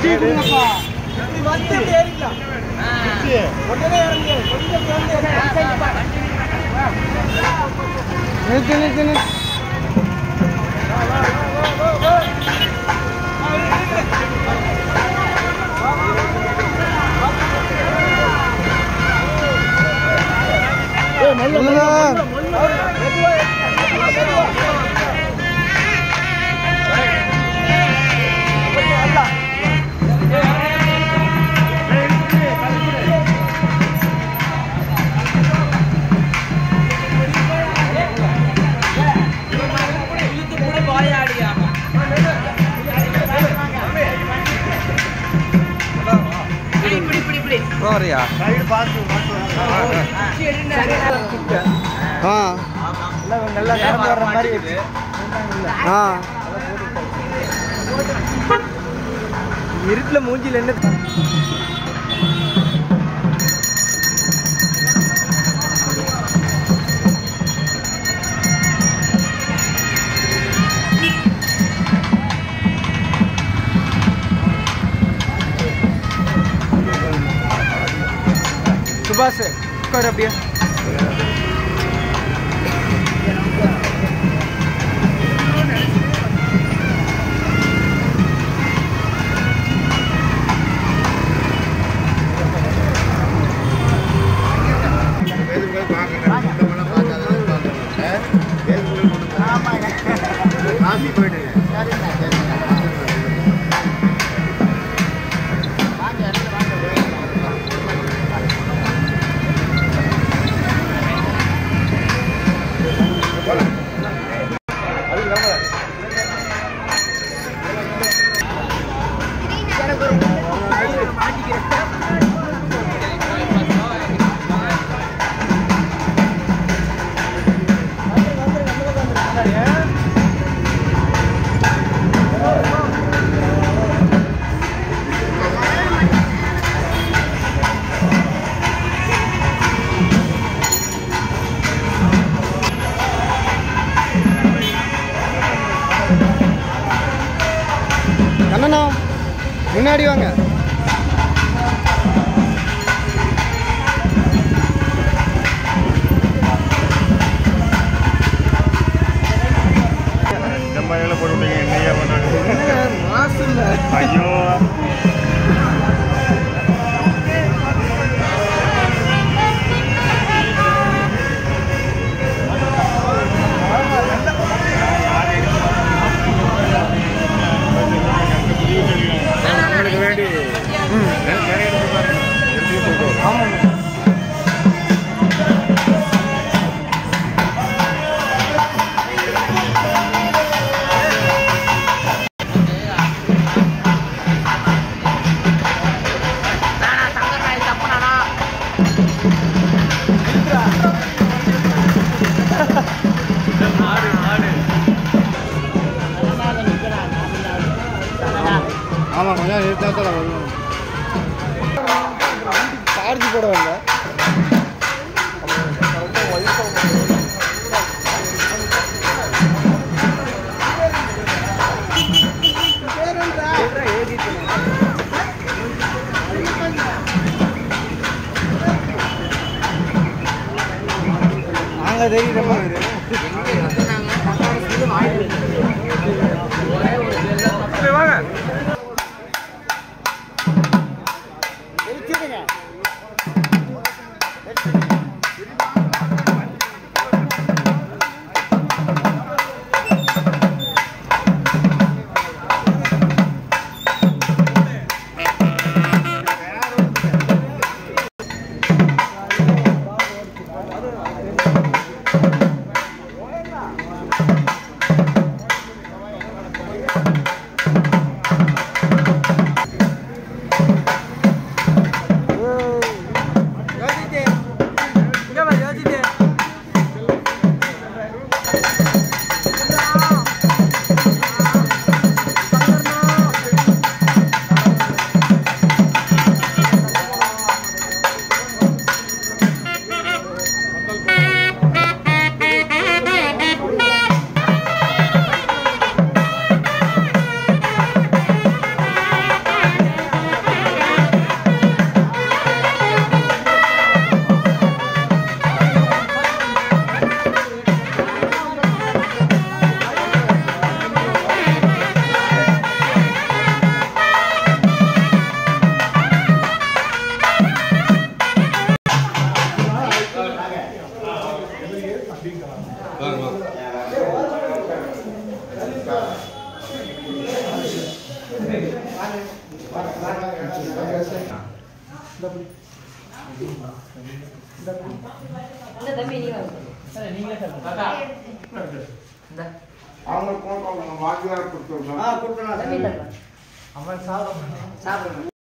ஏறிடுங்கப்பா இப்படி வந்து இப்படி ஏறிக்கலாம் உடனே இறங்கு கொஞ்சம் சேர்ந்து நிறுத்து நிறுத்து நிறுத்து போறியா ஆ நல்லா கறந்து வர்ற மாதிரி இருக்கு ஆ இருட்டுல மூஞ்சில என்ன சுபாஷ் உட்காரு அப்படியே கண்ணனா முன்னாடி வாங்க இந்த மாதிரிலாம் போட்டு விட்டீங்க என்னையா பண்ணாங்க மாசு இல்ல ஐயோ உங்களுக்கு வேண்டி நிறைய இடத்துக்கு பாருங்க எழுதி போட்டு ஆமா கொஞ்சம் நிறுத்தா தான் வரும் சார்ஜ் போட வந்த நாங்க தெரியுற மாதிரி இந்த தம்பி நீ வந்து அவங்க போன் வாங்கி கொடுத்துருக்கோம் தம்பி தருவா அவன் சாப்பிட சாப்பிடுங்க